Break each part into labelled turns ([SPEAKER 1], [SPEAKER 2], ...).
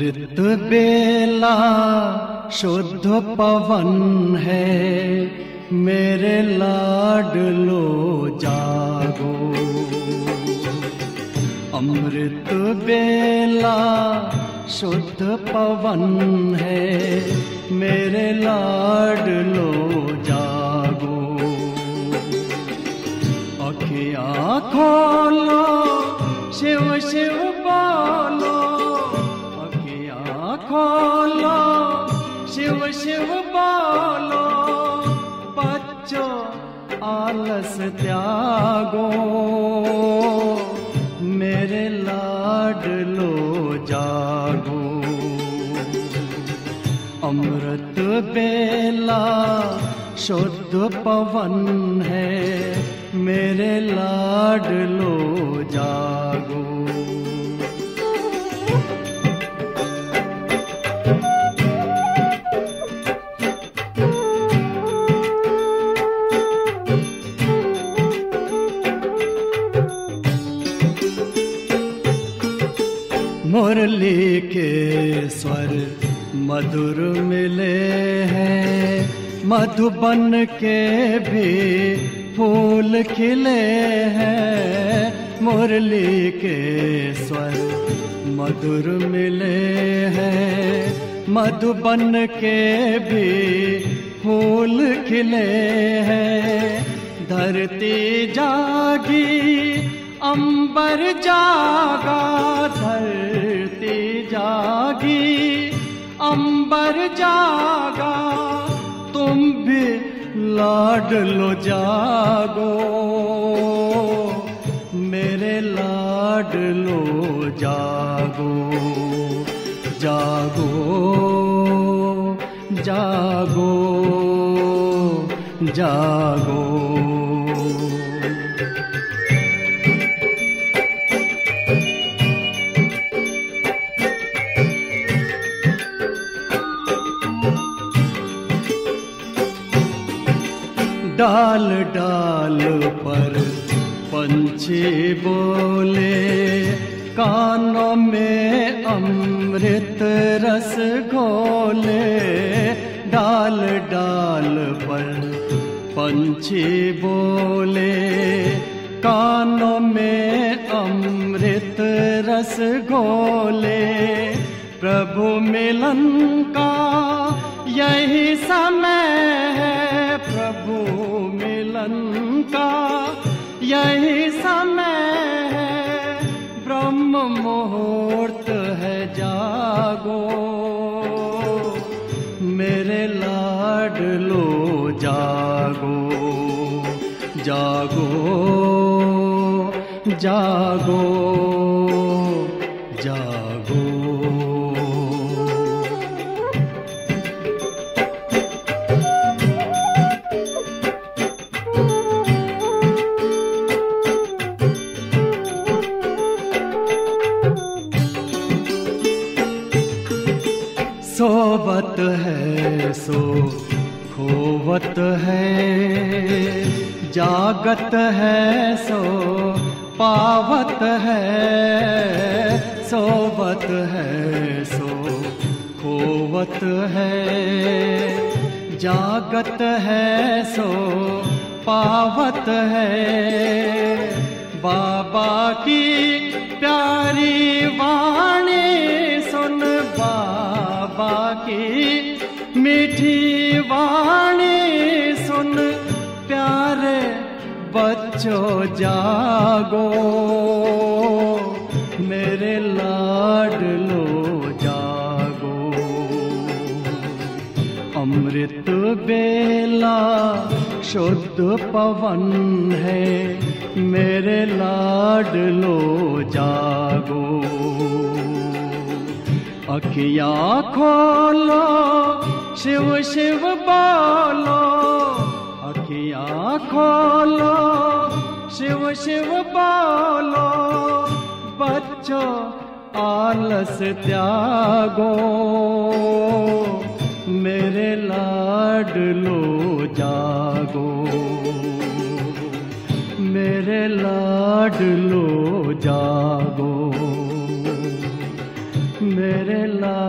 [SPEAKER 1] अमृत बेला शुद्ध पवन है मेरे लाडलो जागो अमृत बेला शुद्ध पवन है मेरे लाडलो जागो अखिया खोलो शिव शिव बोलो अखिया खोलो शिव शिव बोलो बच्चों आलस त्यागो मेरे लाडलो जागो अमृत बेला शुद्ध पवन है मेरे लाडलो जागो मुरली के स्वर मधुर मिले हैं मधुबन के भी फूल खिले हैं मुरली के स्वर मधुर मिले हैं मधुबन के भी फूल खिले हैं धरती जागी अंबर जागा धरती जागी अंबर जागा तुम भी लाडलो जागो मेरे लाडलो जागो जागो जागो जागो डाल डाल पर पंछी बोले कानों में अमृत रस घोले डाल डाल पर पंछी बोले कानों में अमृत रस घोले प्रभु मिलन का यही समय है प्रभु मिलन का यही समय है ब्रह्म मुहूर्त है जागो मेरे लाडलो जागो जागो जागो जागो सोवत है सो खोवत है जागत है सो पावत है सोवत है सो खोवत है जागत है सो पावत है बाबा की प्यारी वाणी सुन बाबा की मीठी वाणी सुन प्यारे बच्चों जागो मेरे लाडलो जागो अमृत बेला शुद्ध पवन है मेरे लाडलो जागो अखिया खोलो शिव शिव बोलो अखिया खोलो शिव शिव बोलो बच्चों आलस त्यागो मेरे लाडलो जागो मेरे लाडलो जागो मेरे ला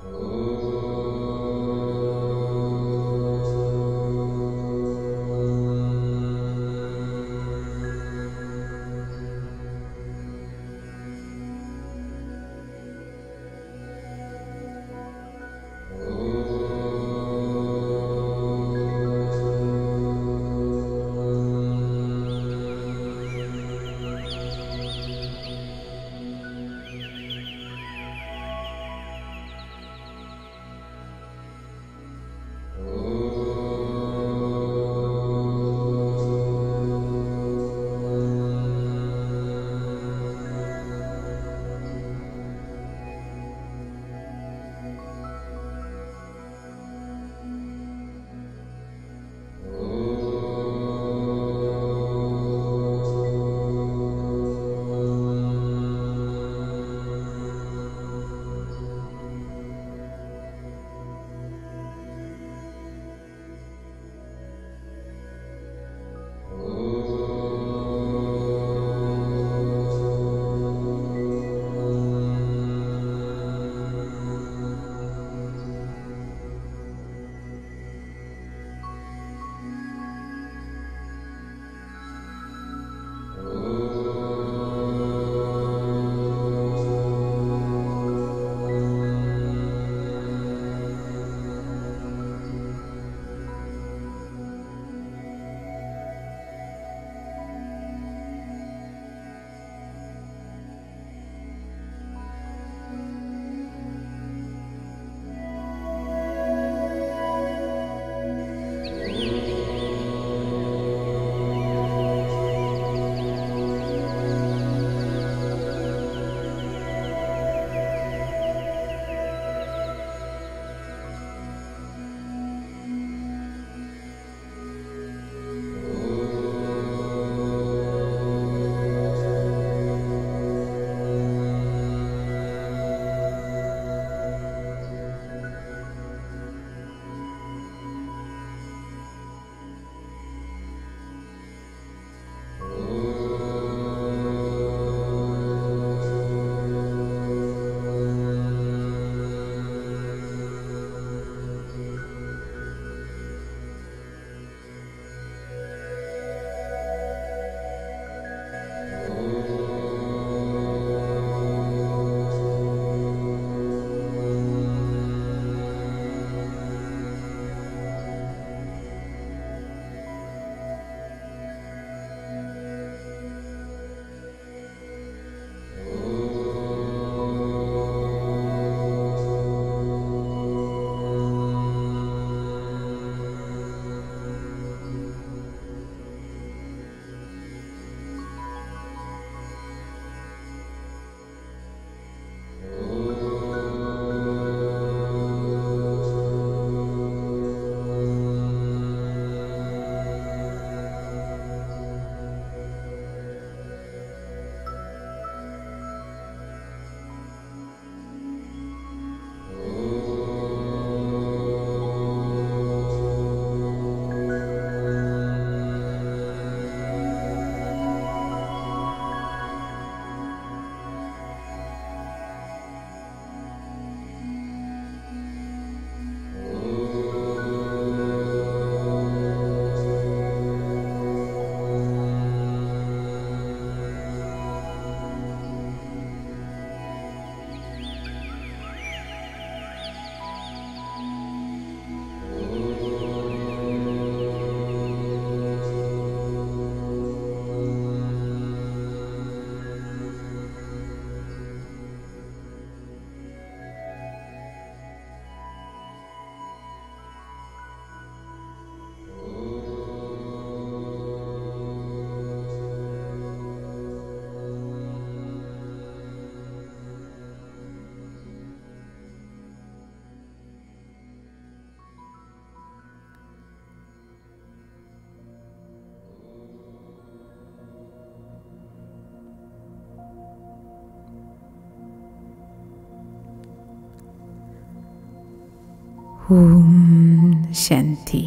[SPEAKER 2] ഓം ശാന്തി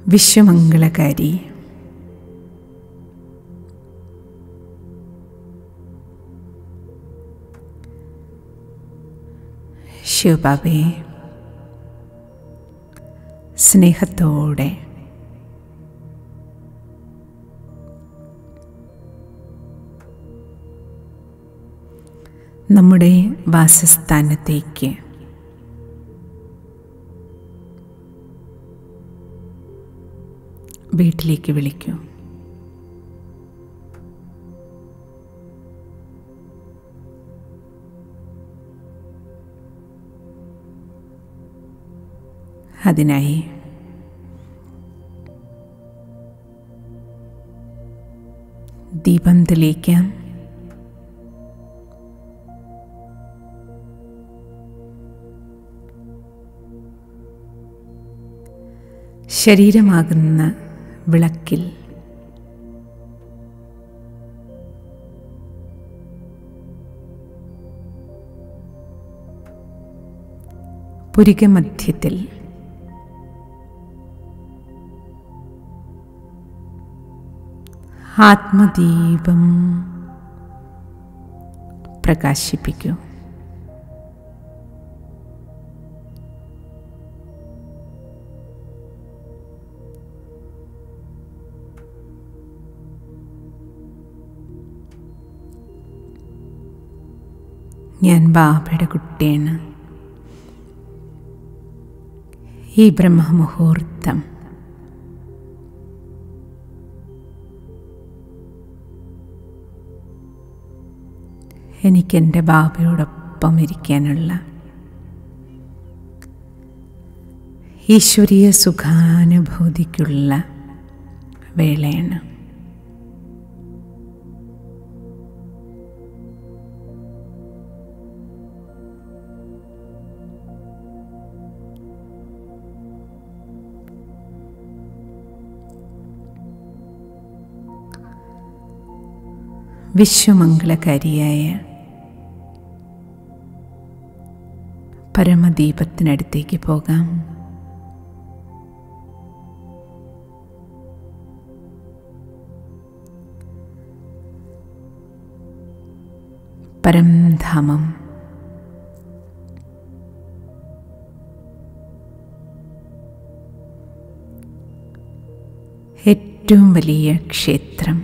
[SPEAKER 2] വിശ്വമംഗളകാരി ശിവബാബയെ സ്നേഹത്തോടെ നമ്മുടെ വാസസ്ഥാനത്തേക്ക് വീട്ടിലേക്ക് വിളിക്കൂ അതിനായി ദീപം തെളിയിക്കാം ശരീരമാകുന്ന വിളക്കിൽ പുരികമധ്യത്തിൽ ആത്മദീപം പ്രകാശിപ്പിക്കൂ ഞാൻ ബാബയുടെ കുട്ടിയാണ് ഈ ബ്രഹ്മമുഹൂർത്തം എനിക്കെൻ്റെ ബാബയോടൊപ്പം ഇരിക്കാനുള്ള ഈശ്വരീയ സുഖാനുഭൂതിക്കുള്ള വേളയാണ് വിശ്വമംഗളകാരിയായ പരമദീപത്തിനടുത്തേക്ക് പോകാം പരംധാമം ഏറ്റവും വലിയ ക്ഷേത്രം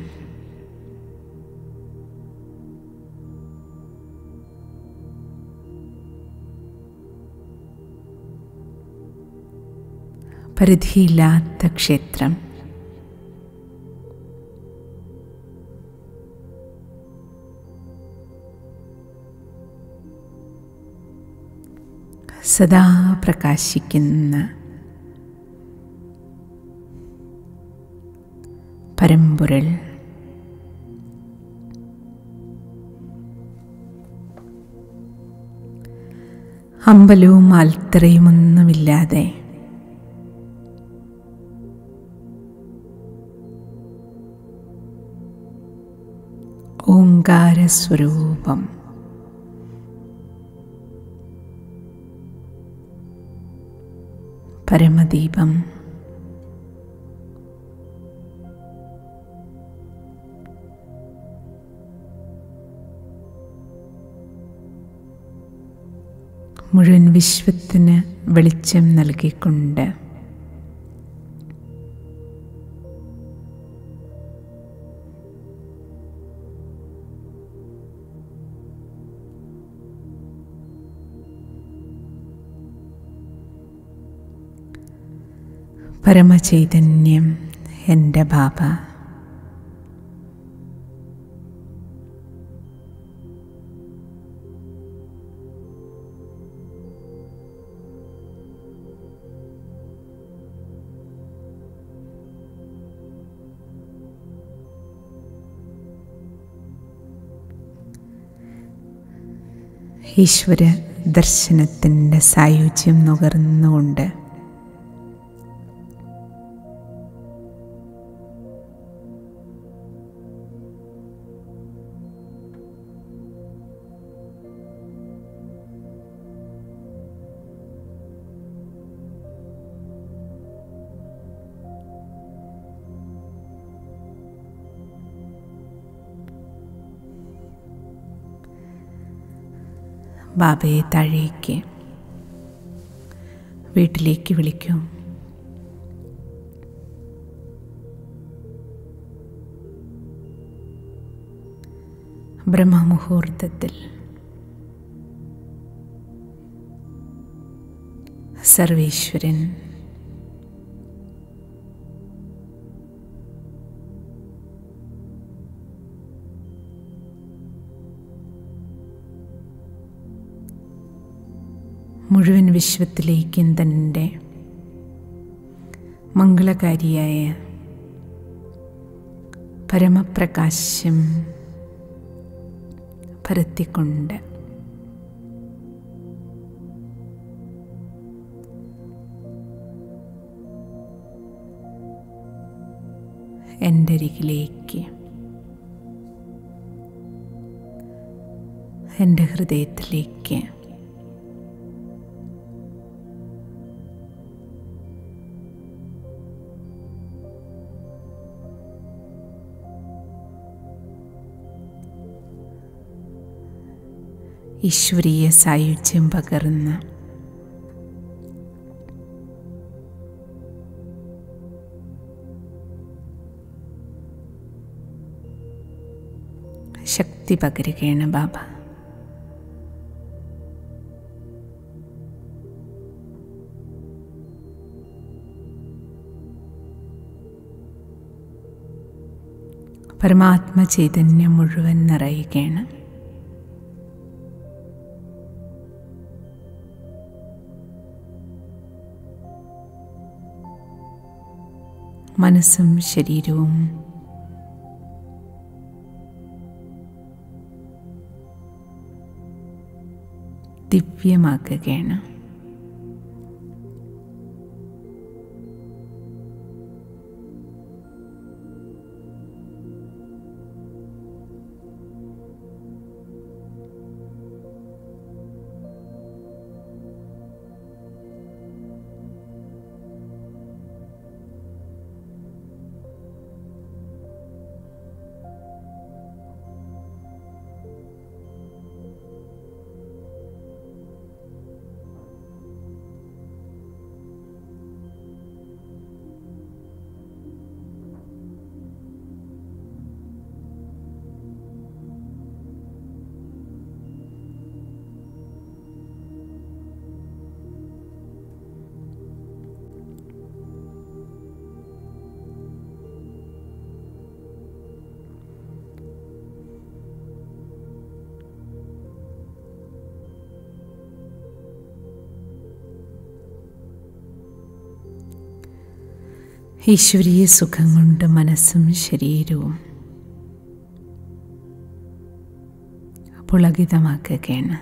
[SPEAKER 2] പരിധിയില്ലാത്ത ക്ഷേത്രം സദാ പ്രകാശിക്കുന്ന പരമ്പൊരുൾ അമ്പലവും ആൽത്തറയുമൊന്നുമില്ലാതെ ഓങ്കാരസ്വരൂപം പരമദീപം മുഴുവൻ വിശ്വത്തിന് വെളിച്ചം നൽകിക്കൊണ്ട് പരമചൈതന്യം എൻ്റെ ബാബ ഈശ്വര ദർശനത്തിൻ്റെ സായുജ്യം നുകർന്നുകൊണ്ട് ബാബയെ താഴേക്ക് വീട്ടിലേക്ക് വിളിക്കൂ ബ്രഹ്മമുഹൂർത്തത്തിൽ സർവേശ്വരൻ മുഴുവൻ വിശ്വത്തിലേക്കും തൻ്റെ മംഗളകാരിയായ പരമപ്രകാശം പരത്തിക്കൊണ്ട് എൻ്റെ അരികിലേക്ക് എൻ്റെ ഹൃദയത്തിലേക്ക് ഈശ്വരീയ സായുജ്യം പകർന്ന് ശക്തി പകരുകയാണ് ബാബ പരമാത്മ ചൈതന്യം മുഴുവൻ നിറയുകയാണ് മനസ്സും ശരീരവും ദിവ്യമാക്കുകയാണ് ഈശ്വരീയ സുഖം കൊണ്ട് മനസ്സും ശരീരവും പുളകിതമാക്കുകയാണ്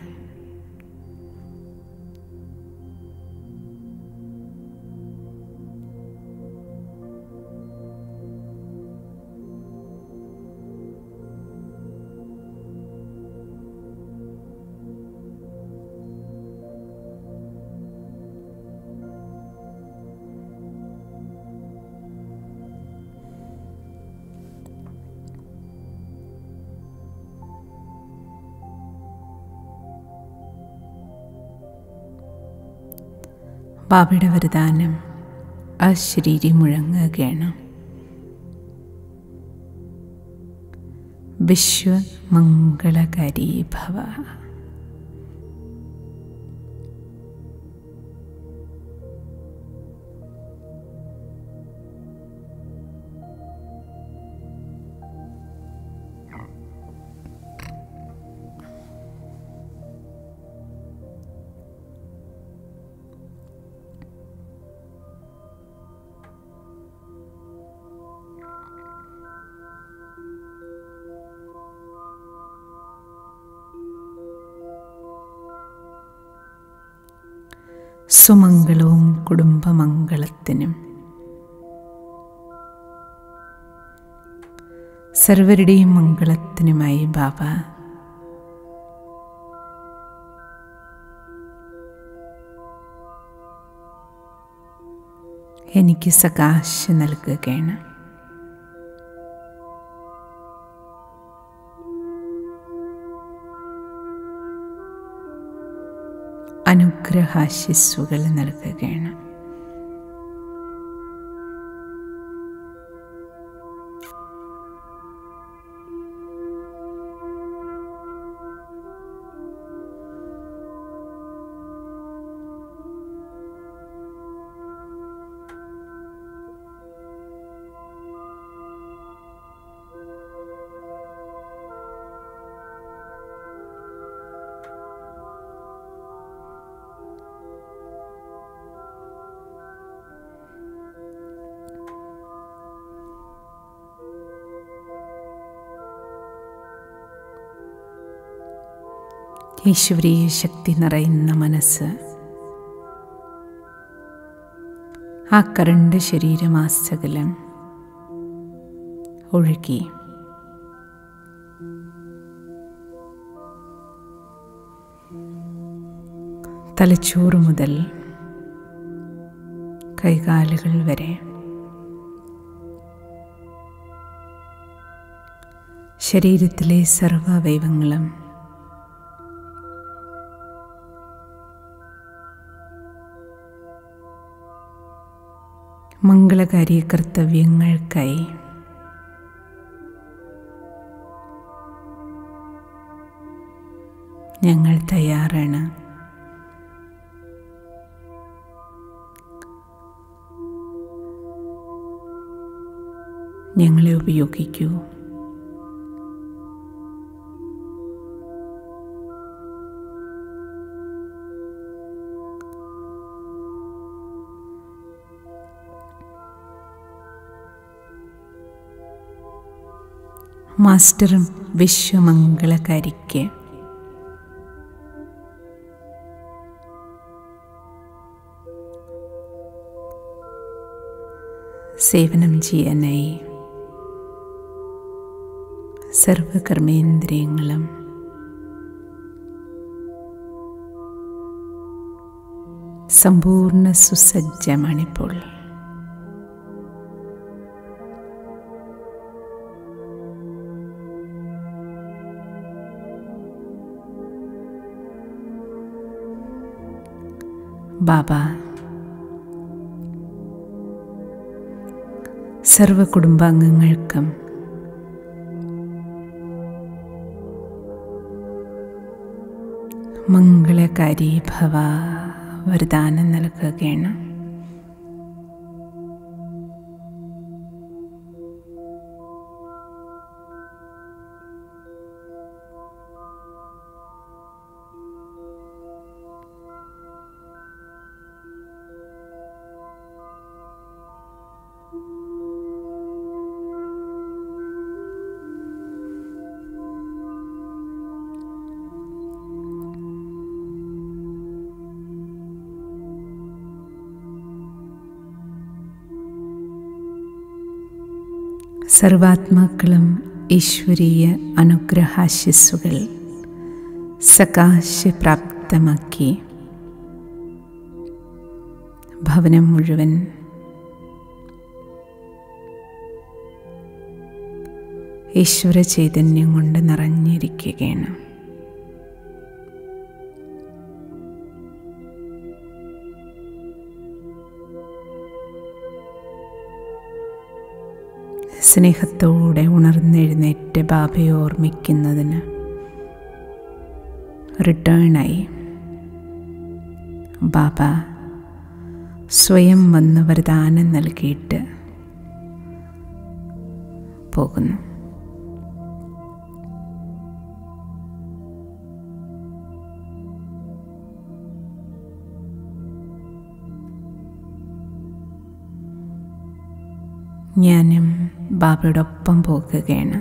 [SPEAKER 2] ബാബയുടെ വരദാനം ആ ശരീരി മുഴങ്ങുകയാണ് വിശ്വമംഗളകരീ ഭവ സുമംഗളവും കുടുംബമംഗളത്തിനും സർവരുടെയും മംഗളത്തിനുമായി ബാബ എനിക്ക് സകാശം നൽകുകയാണ് അനുഗ്രഹാശിസ്സുകൾ നൽകുകയാണ് ഈശ്വരീയ ശക്തി നിറയുന്ന മനസ്സ് ആ കരണ്ട് ശരീരമാസകലം ഒഴുകി തലച്ചോറ് മുതൽ കൈകാലുകൾ വരെ ശരീരത്തിലെ സർവ അവയവങ്ങളും മംഗളകാരി കർത്തവ്യങ്ങൾക്കായി ഞങ്ങൾ തയ്യാറാണ് ഞങ്ങളെ ഉപയോഗിക്കൂ മാസ്റ്ററും വിശ്വമംഗളകാരിക്ക് സേവനം ചെയ്യാനായി സർവകർമ്മേന്ദ്രിയങ്ങളും സമ്പൂർണ്ണ സുസജ്ജമാണിപ്പോൾ ബാബ സർവ കുടുംബാംഗങ്ങൾക്കും മംഗളകാരി ഭവ വരദാനം നൽകുകയാണ് സർവാത്മാക്കളും ഈശ്വരീയ അനുഗ്രഹാശിസ്സുകൾ സകാശപ്രാപ്തമാക്കി ഭവനം മുഴുവൻ ഈശ്വര ചൈതന്യം കൊണ്ട് നിറഞ്ഞിരിക്കുകയാണ് സ്നേഹത്തോടെ ഉണർന്നെഴുന്നേറ്റ് ബാബയെ ഓർമ്മിക്കുന്നതിന് റിട്ടേണായി ബാബ സ്വയം വന്ന് വരദാനം നൽകിയിട്ട് പോകുന്നു ഞാനും ബാബയുടെ ഒപ്പം പോകുകയാണ്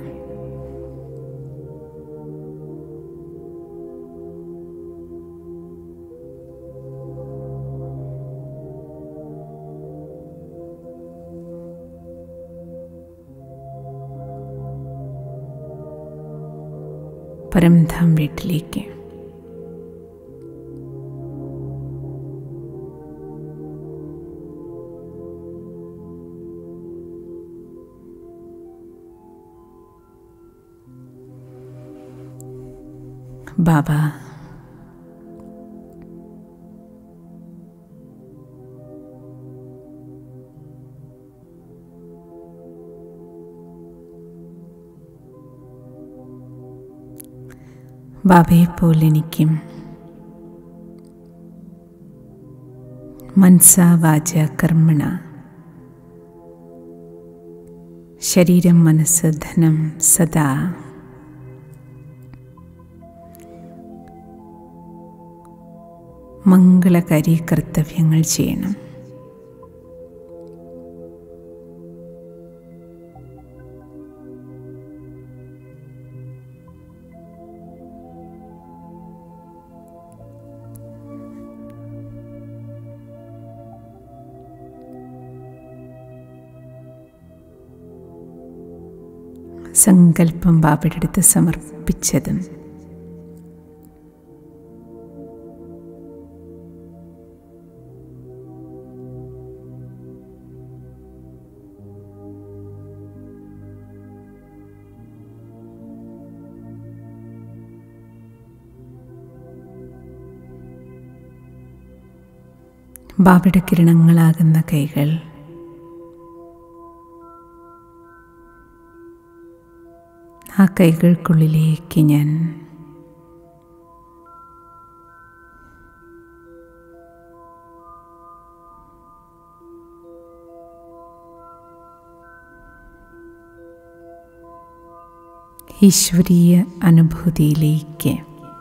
[SPEAKER 2] പരംധാം വീട്ടിലേക്ക് ബാബ ബാബയെപ്പോലെ എനിക്കും മനസാ വാച കർമ്മണ ശരീരം മനസ്സ് ധനം സദാ മംഗളകാരി കർത്തവ്യങ്ങൾ ചെയ്യണം സങ്കല്പം ബാബയുടെ അടുത്ത് സമർപ്പിച്ചതും ബാബയുടെ കിരണങ്ങളാകുന്ന കൈകൾ ആ കൈകൾക്കുള്ളിലേക്ക് ഞാൻ ഈശ്വരീയ അനുഭൂതിയിലേക്ക്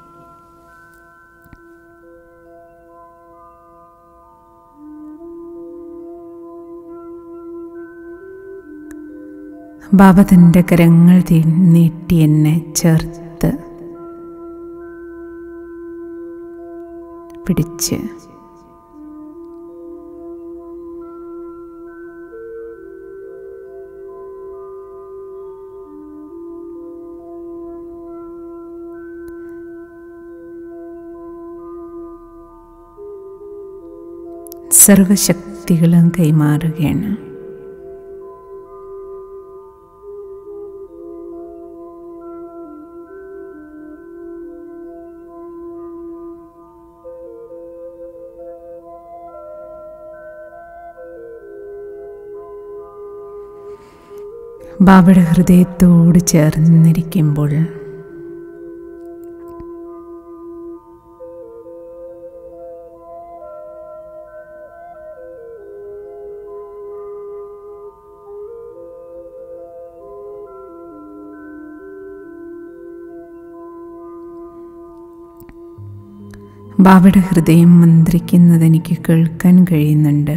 [SPEAKER 2] ബാബ തൻ്റെ കരങ്ങൾ തീ- നീട്ടി എന്നെ ചേർത്ത് പിടിച്ച് സർവശക്തികളും കൈമാറുകയാണ് ബാബയുടെ ഹൃദയത്തോട് ചേർന്നിരിക്കുമ്പോൾ ബാബയുടെ ഹൃദയം മന്ത്രിക്കുന്നത് എനിക്ക് കേൾക്കാൻ കഴിയുന്നുണ്ട്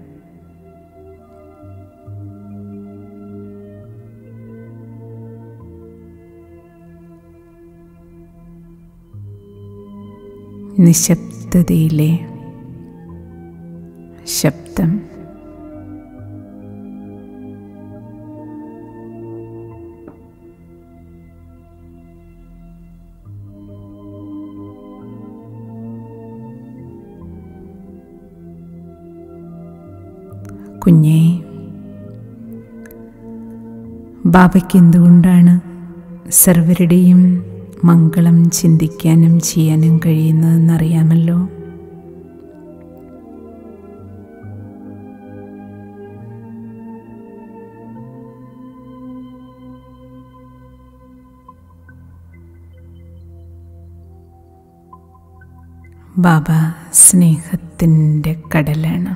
[SPEAKER 2] നിശബ്ദതയിലെ ശബ്ദം കുഞ്ഞേ ബാബയ്ക്ക് എന്തുകൊണ്ടാണ് സർവരുടെയും മംഗളം ചിന്തിക്കാനും ചെയ്യാനും കഴിയുന്നതെന്നറിയാമല്ലോ ബാബ സ്നേഹത്തിൻ്റെ കടലാണ്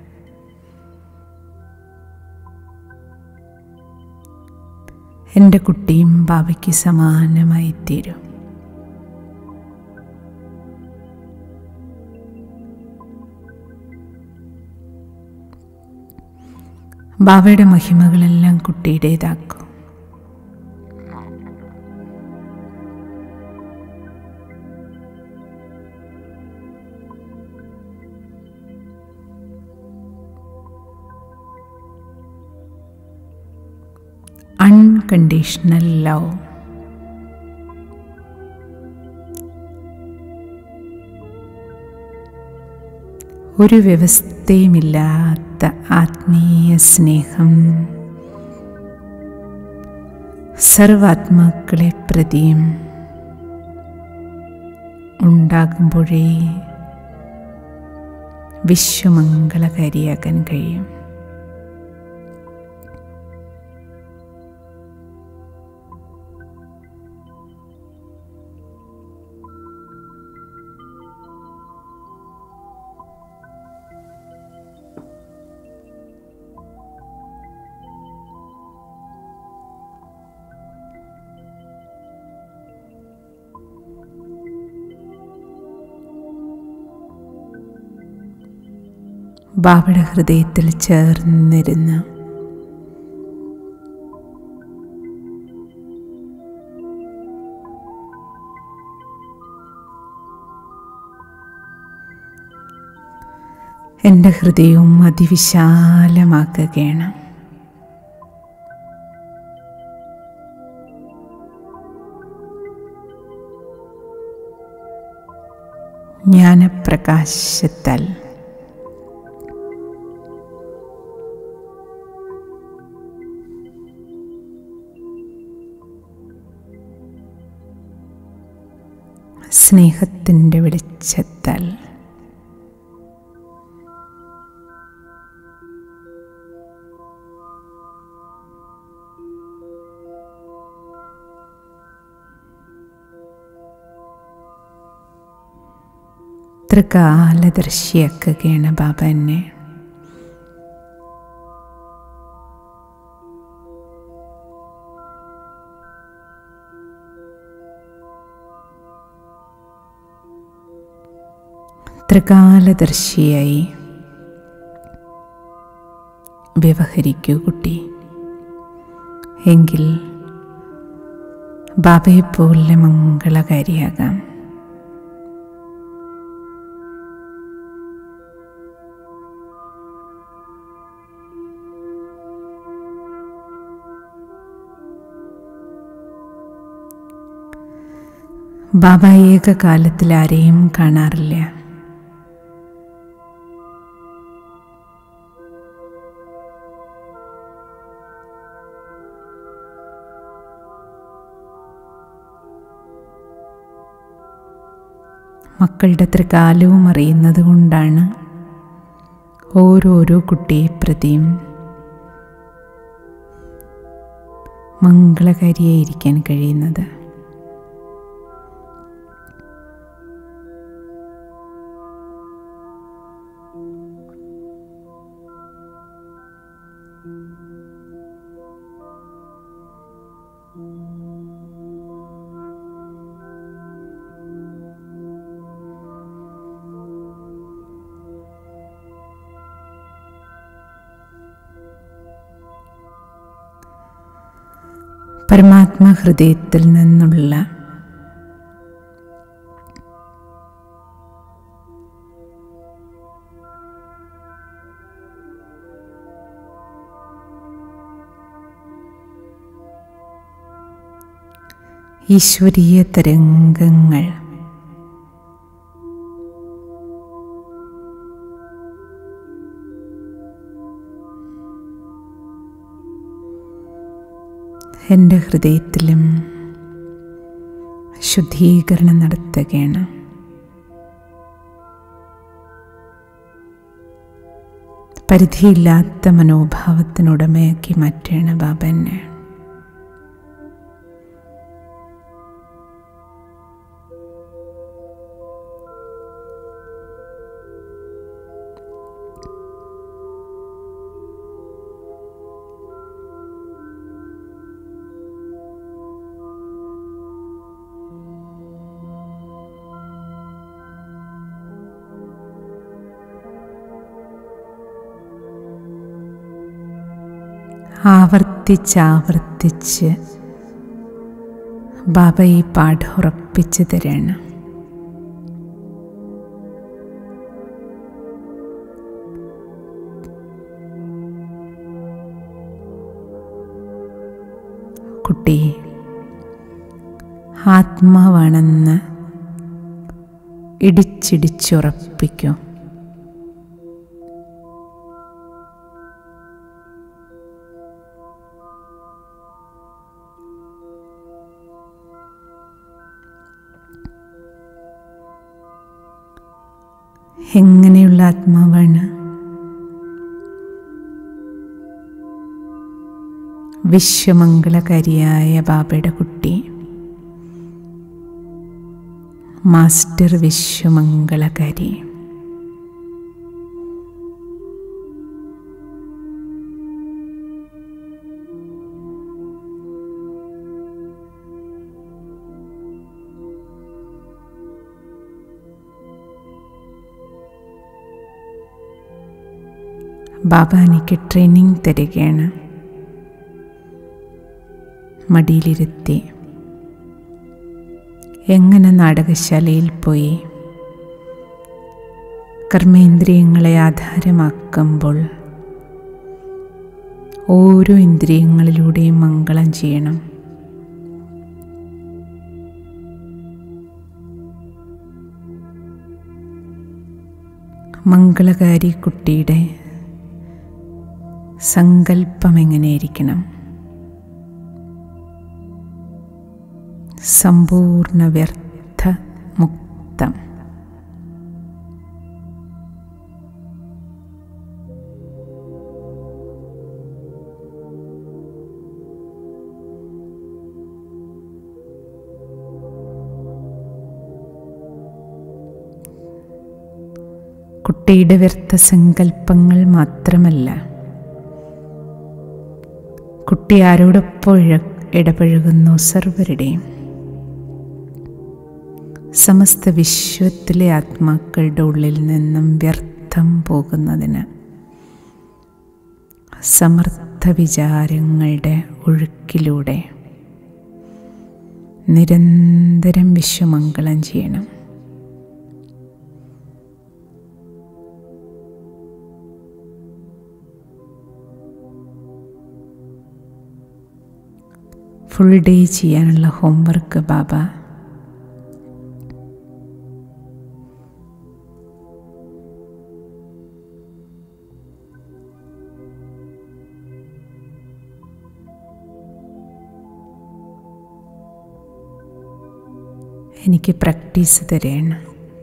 [SPEAKER 2] എൻ്റെ കുട്ടിയും ബാബയ്ക്ക് സമാനമായി തീരും ബാബയുടെ മഹിമകളെല്ലാം കുട്ടിയുടേതാക്കും അൺകണ്ടീഷണൽ ലവ് ഒരു വ്യവസ്ഥയുമില്ലാത്ത ആത്മീയ സ്നേഹം സർവാത്മാക്കളെ പ്രതിയും ഉണ്ടാകുമ്പോഴേ വിശ്വമംഗളകാരിയാക്കാൻ കഴിയും ബാബയുടെ ഹൃദയത്തിൽ ചേർന്നിരുന്ന് എൻ്റെ ഹൃദയവും അതിവിശാലമാക്കുകയാണ് ജ്ഞാനപ്രകാശത്താൽ സ്നേഹത്തിൻ്റെ വെളിച്ചത്താൽ ത്രികാലദർശിയാക്കുകയാണ് ബാബ എന്നെ ത്രികാലദർശിയായി വ്യവഹരിക്കൂ കുട്ടി എങ്കിൽ ബാബയെപ്പോലെ മംഗളകാരിയാകാം ബാബ ഏകകാലത്തിൽ ആരെയും കാണാറില്ല മക്കളുടെ ത്രികാലവും അറിയുന്നത് കൊണ്ടാണ് ഓരോരോ കുട്ടിയെ പ്രതിയും മംഗളകാരിയായിരിക്കാൻ കഴിയുന്നത് പരമാത്മ ഹൃദയത്തിൽ നിന്നുള്ള ഈശ്വരീയ തരംഗങ്ങൾ എൻ്റെ ഹൃദയത്തിലും ശുദ്ധീകരണം നടത്തുകയാണ് പരിധിയില്ലാത്ത മനോഭാവത്തിനുടമയാക്കി മാറ്റുകയാണ് ബാബ എന്നെ ആവർത്തിച്ചാവർത്തിച്ച് ബാബ ഈ പാഠം ഉറപ്പിച്ചു തരാണ് കുട്ടി ആത്മാവാണെന്ന് ഇടിച്ചിടിച്ചുറപ്പിക്കും എങ്ങനെയുള്ള ആത്മാവാണ് വിശ്വമംഗളകാരിയായ ബാബയുടെ കുട്ടി മാസ്റ്റർ വിശ്വമംഗളകാരി ബാബ എനിക്ക് ട്രെയിനിങ് തരികയാണ് മടിയിലിരുത്തി എങ്ങനെ നാടകശാലയിൽ പോയി കർമ്മേന്ദ്രിയങ്ങളെ ആധാരമാക്കുമ്പോൾ ഓരോ ഇന്ദ്രിയങ്ങളിലൂടെയും മംഗളം ചെയ്യണം മംഗളകാരി കുട്ടിയുടെ സങ്കല്പം എങ്ങനെയിരിക്കണം സമ്പൂർണ്ണ വ്യർത്ഥ മുക്തം കുട്ടിയുടെ വ്യർത്ഥ സങ്കല്പങ്ങൾ മാത്രമല്ല കുട്ടി ആരോടൊപ്പം ഇഴ- ഇടപഴകുന്നു സർവരുടെയും സമസ്ത വിശ്വത്തിലെ ആത്മാക്കളുടെ ഉള്ളിൽ നിന്നും വ്യർത്ഥം പോകുന്നതിന് സമർത്ഥ വിചാരങ്ങളുടെ ഒഴുക്കിലൂടെ നിരന്തരം വിശ്വമംഗളം ചെയ്യണം ഫുൾ ഡേ ചെയ്യാനുള്ള ഹോംവർക്ക് ബാബ എനിക്ക് പ്രാക്ടീസ് തരണം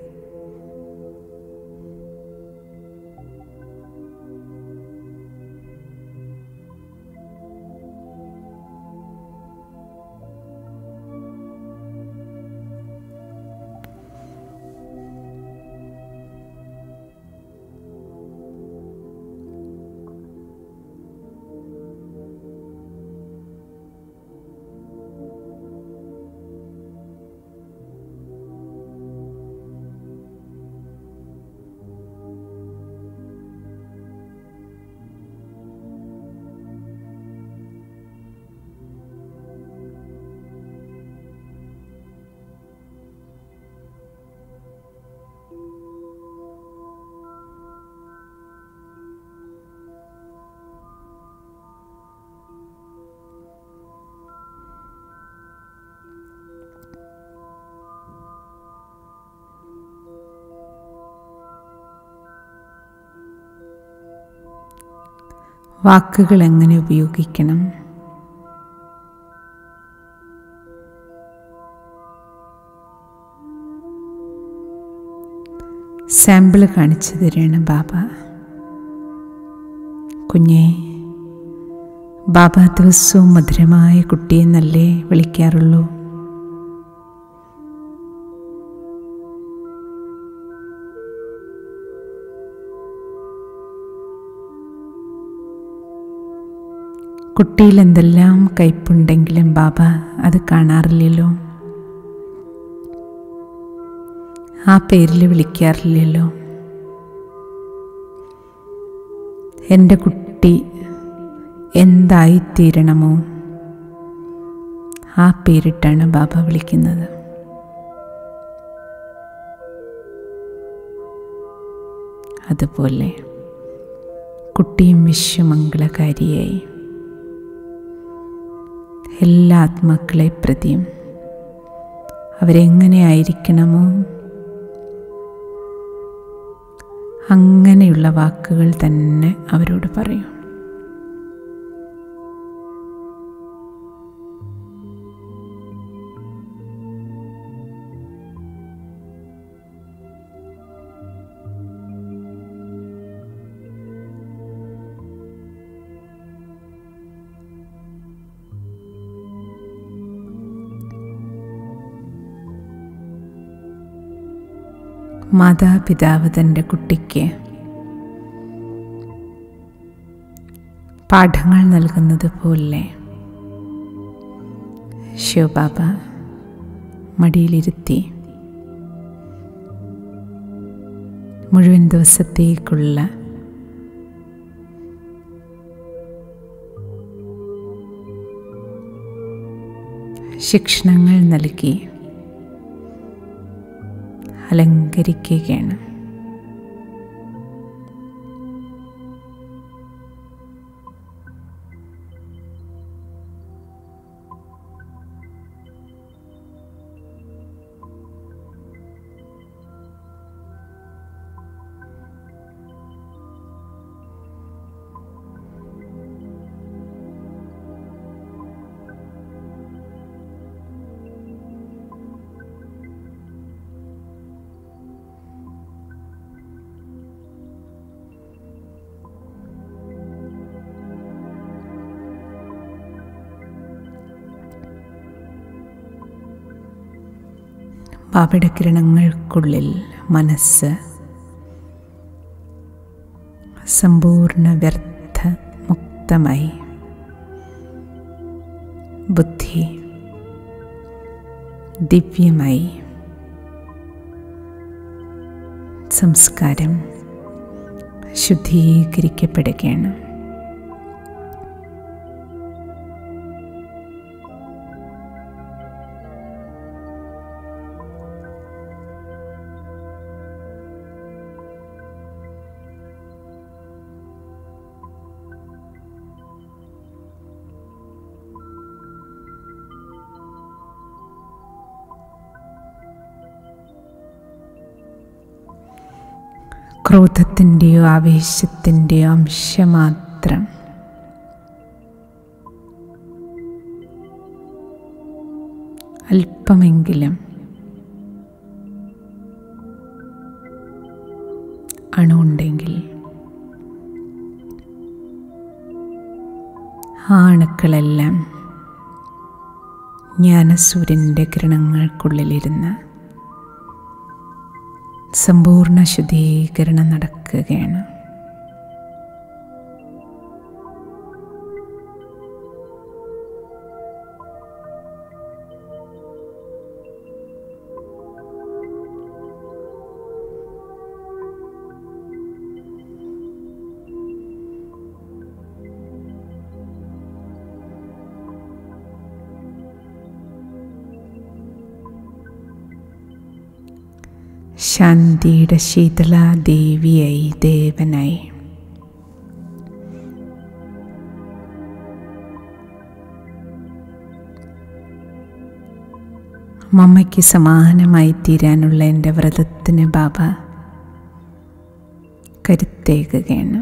[SPEAKER 2] വാക്കുകൾ എങ്ങനെ ഉപയോഗിക്കണം സാമ്പിൾ കാണിച്ചു തരികയാണ് ബാബ കുഞ്ഞെ ബാബ ദിവസവും മധുരമായ കുട്ടിയെന്നല്ലേ വിളിക്കാറുള്ളൂ കുട്ടിയിൽ എന്തെല്ലാം കയ്പുണ്ടെങ്കിലും ബാബ അത് കാണാറില്ലല്ലോ ആ പേരിൽ വിളിക്കാറില്ലല്ലോ എൻ്റെ കുട്ടി എന്തായിത്തീരണമോ ആ പേരിട്ടാണ് ബാബ വിളിക്കുന്നത് അതുപോലെ കുട്ടിയും വിശ്വമംഗളകാരിയായി എല്ലാ ആത്മാക്കളെ പ്രതിയും അവരെങ്ങനെ ആയിരിക്കണമോ അങ്ങനെയുള്ള വാക്കുകൾ തന്നെ അവരോട് പറയും മാതാപിതാവ് തൻ്റെ കുട്ടിക്ക് പാഠങ്ങൾ നൽകുന്നത് പോലെ ശിവബാബ മടിയിലിരുത്തി മുഴുവൻ ദിവസത്തേക്കുള്ള ശിക്ഷണങ്ങൾ നൽകി അലങ്കരിക്കുകയാണ് ബാബയുടെ കിരണങ്ങൾക്കുള്ളിൽ മനസ്സ് സമ്പൂർണ്ണ വ്യർത്ഥ മുക്തമായി ബുദ്ധി ദിവ്യമായി സംസ്കാരം ശുദ്ധീകരിക്കപ്പെടുകയാണ് ക്രോധത്തിൻ്റെയോ ആവേശത്തിൻ്റെയോ അംശമാത്രം അല്പമെങ്കിലും അണുണ്ടെങ്കിൽ ആ അണുക്കളെല്ലാം ജ്ഞാനസൂര്യൻ്റെ കിരണങ്ങൾക്കുള്ളിലിരുന്ന് സമ്പൂർണ്ണ ശുദ്ധീകരണം നടക്കുകയാണ് ശാന്തിയുടെ ശീതളാദേവിയായി ദേവനായി മമ്മയ്ക്ക് സമാനമായി തീരാനുള്ള എൻ്റെ വ്രതത്തിന് ബാബ കരുത്തേകുകയാണ്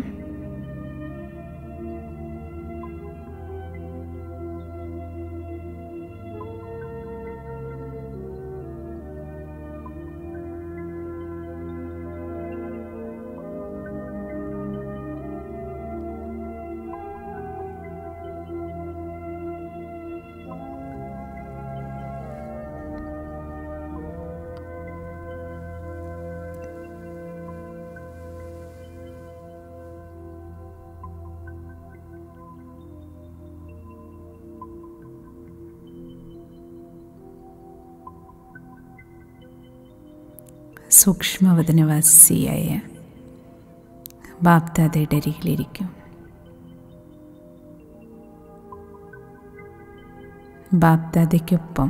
[SPEAKER 2] സൂക്ഷ്മവദനവാസിയായ ബാപ്ദാദയുടെ അരികിലിരിക്കും ബാപ്ദാദയ്ക്കൊപ്പം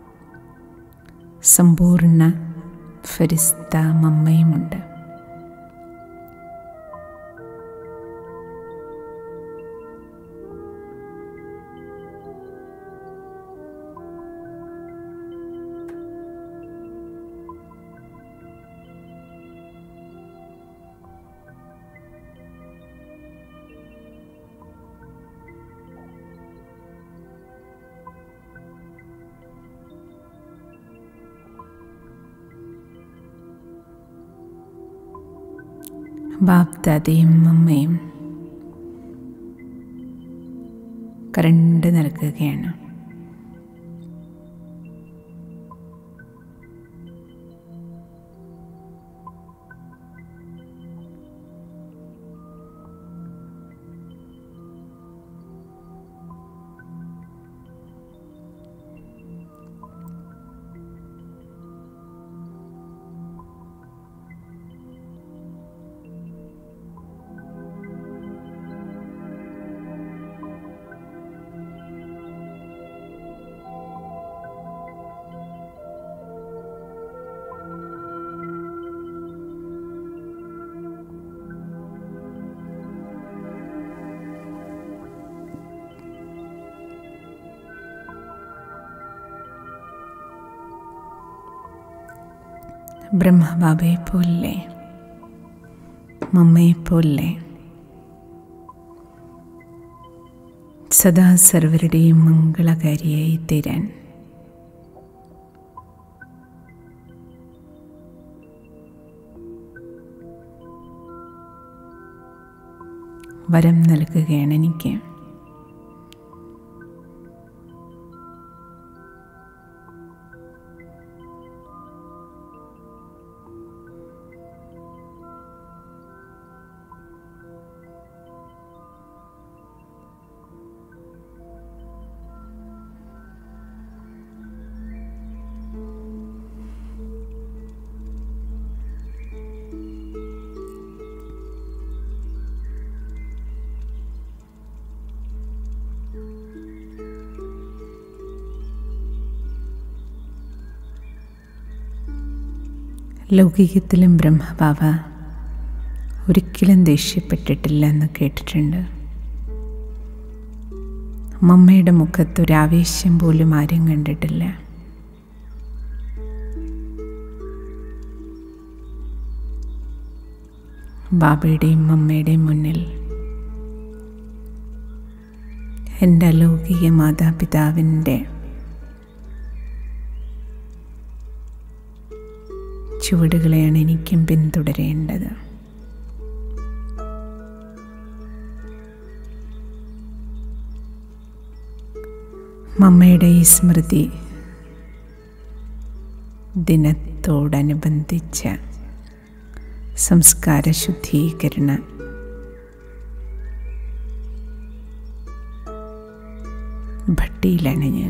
[SPEAKER 2] സമ്പൂർണ്ണ ഫരിസ്ത മമ്മയുമുണ്ട് ബാപ്ദാദയും അമ്മയും കരണ്ട് നൽകുകയാണ് ബ്രഹ്മബാബയെപ്പോലെ മമ്മയെപ്പോലെ സദാ സർവരുടെയും മംഗളകാരിയായി തീരാൻ വരം നൽകുകയാണ് എനിക്ക് ലൗകികത്തിലും ബ്രഹ്മബാബ ഒരിക്കലും ദേഷ്യപ്പെട്ടിട്ടില്ല എന്ന് കേട്ടിട്ടുണ്ട് മമ്മയുടെ മുഖത്ത് ഒരു ആവേശം പോലും ആരും കണ്ടിട്ടില്ല ബാബയുടെയും മമ്മയുടെയും മുന്നിൽ എൻ്റെ അലൗകിക മാതാപിതാവിൻ്റെ ചുവടുകളെയാണ് എനിക്കും പിന്തുടരേണ്ടത് മമ്മയുടെ ഈ സ്മൃതി ദിനത്തോടനുബന്ധിച്ച സംസ്കാര ശുദ്ധീകരണ ഭട്ടിയിലാണ് ഞാൻ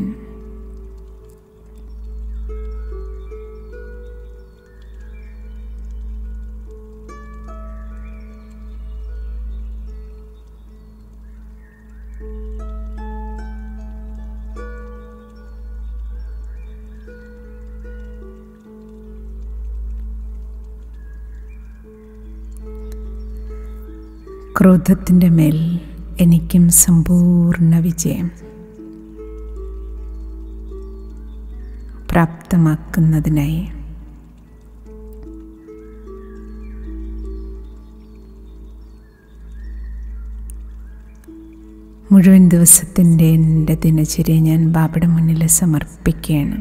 [SPEAKER 2] ക്രോധത്തിൻ്റെ മേൽ എനിക്കും സമ്പൂർണ്ണ വിജയം പ്രാപ്തമാക്കുന്നതിനായി മുഴുവൻ ദിവസത്തിൻ്റെ എൻ്റെ ദിനചര്യ ഞാൻ ബാബയുടെ മുന്നിൽ സമർപ്പിക്കുകയാണ്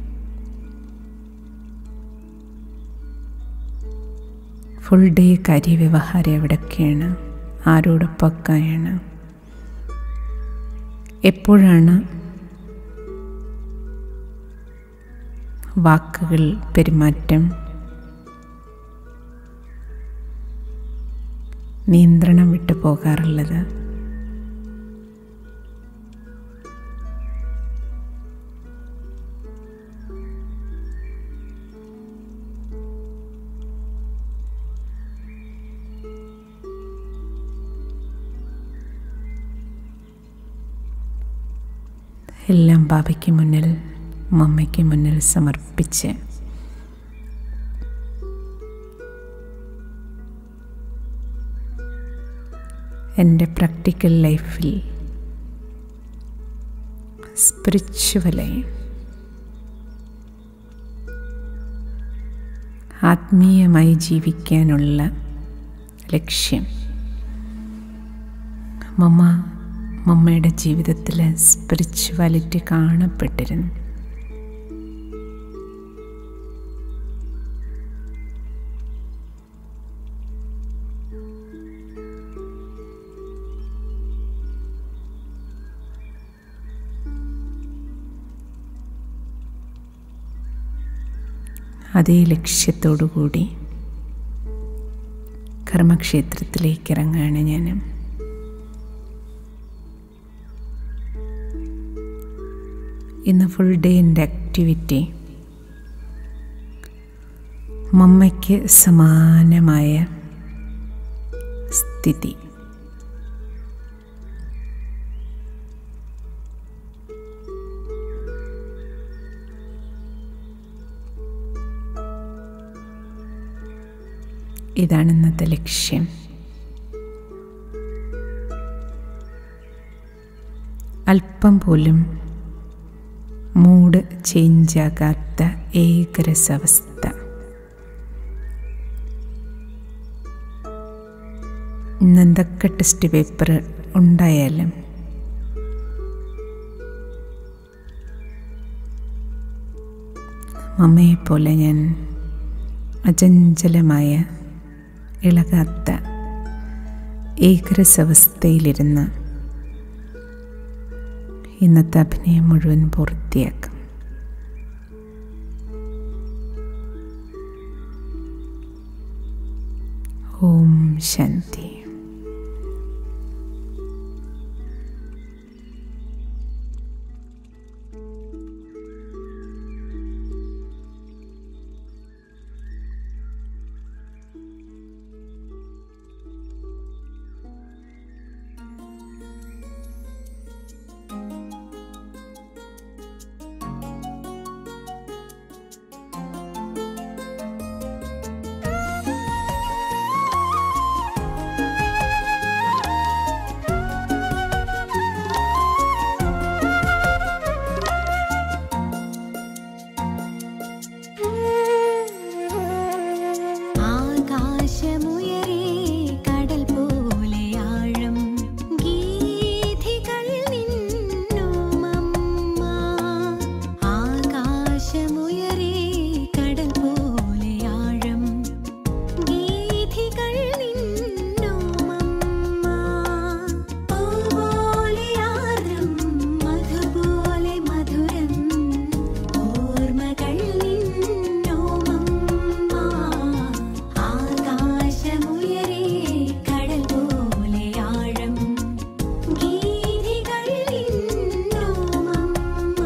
[SPEAKER 2] ഫുൾ ഡേ കാര്യവ്യവഹാരം എവിടൊക്കെയാണ് ആരോടൊപ്പമൊക്കെയാണ് എപ്പോഴാണ് വാക്കുകൾ പെരുമാറ്റം നിയന്ത്രണം വിട്ടു പോകാറുള്ളത് എല്ലാം ബാബയ്ക്ക് മുന്നിൽ മമ്മയ്ക്ക് മുന്നിൽ സമർപ്പിച്ച് എൻ്റെ പ്രാക്ടിക്കൽ ലൈഫിൽ സ്പിരിച്വലായി ആത്മീയമായി ജീവിക്കാനുള്ള ലക്ഷ്യം മമ്മ മമ്മയുടെ ജീവിതത്തിൽ സ്പിരിച്വാലിറ്റി കാണപ്പെട്ടിരുന്നു അതേ ലക്ഷ്യത്തോടു കൂടി കർമ്മക്ഷേത്രത്തിലേക്ക് ഇറങ്ങുകയാണ് ഞാൻ ഇന്ന് ഫുൾ ഡേ എൻ്റെ ആക്ടിവിറ്റി മമ്മയ്ക്ക് സമാനമായ സ്ഥിതി ഇതാണ് ഇന്നത്തെ ലക്ഷ്യം അല്പം പോലും മൂഡ് ചേഞ്ചാകാത്ത ഏകരസവസ്ഥ ഇന്ന് എന്തൊക്കെ ടെസ്റ്റ് പേപ്പർ ഉണ്ടായാലും മമ്മയെപ്പോലെ ഞാൻ അചഞ്ചലമായ ഇളകാത്ത ഏകരസവസ്ഥയിലിരുന്ന് ഇന്നത്തെ അഭിനയം മുഴുവൻ പൂർത്തിയാക്കും ഓം ശാന്തി
[SPEAKER 3] ആകാശമുയരേ കടൽ പോലെ ആഴം ഗീതികൾ നിന്നുമമ്മ ആകാശമുയരേ കടൽ പോലെ ആഴം ഗീതികൾ നിന്നുമമ്മ പൂപോലെ ആർദ്രം മധുപോലെ മധുരം ഓർമ്മകൾ നിന്നോമമ്മ ആകാശമുയരേ കടൽ പോലെ ആഴം ഗീതികൾ നിന്നോമമ്മ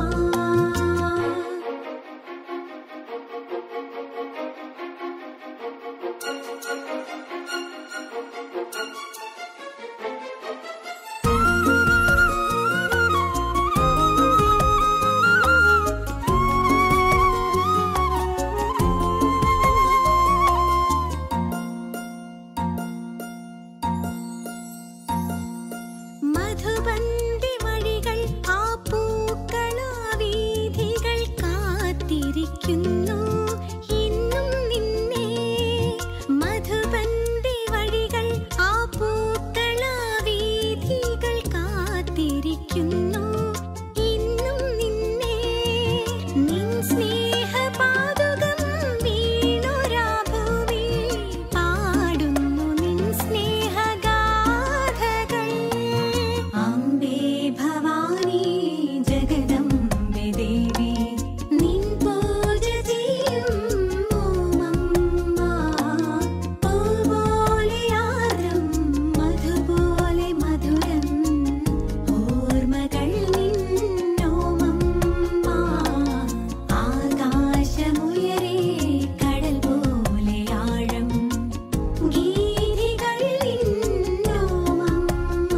[SPEAKER 3] മധുബന്തി വഴികൾ ആ പൂക്കളാ വീഥികൾ കാത്തിരിക്കുന്നു ഇന്നും നിന്നെ മധുബന്തി വഴികൾ ആ പൂക്കളാ വീഥികൾ കാത്തിരിക്കുന്നു ഇന്നും നിന്നെ നിൻ സ്നേഹപാതുകം വീണൊരാ ഭൂമിയിൽ പാടുന്നു നിൻ സ്നേഹഗാഥകൾ അംബേ ഭവാനി ജഗദംബെ ദേവി നിൻ പൂജ ചെയ്യും ഓമമ്മ പൂപോലെ ആർദ്രം മധുപോലെ മധുരം ഓർമ്മകൾ നിന്നോമമ്മ ആകാശമുയരേ കടൽ പോലെ ആഴം ഗീതികൾ നിന്നോമമ്മ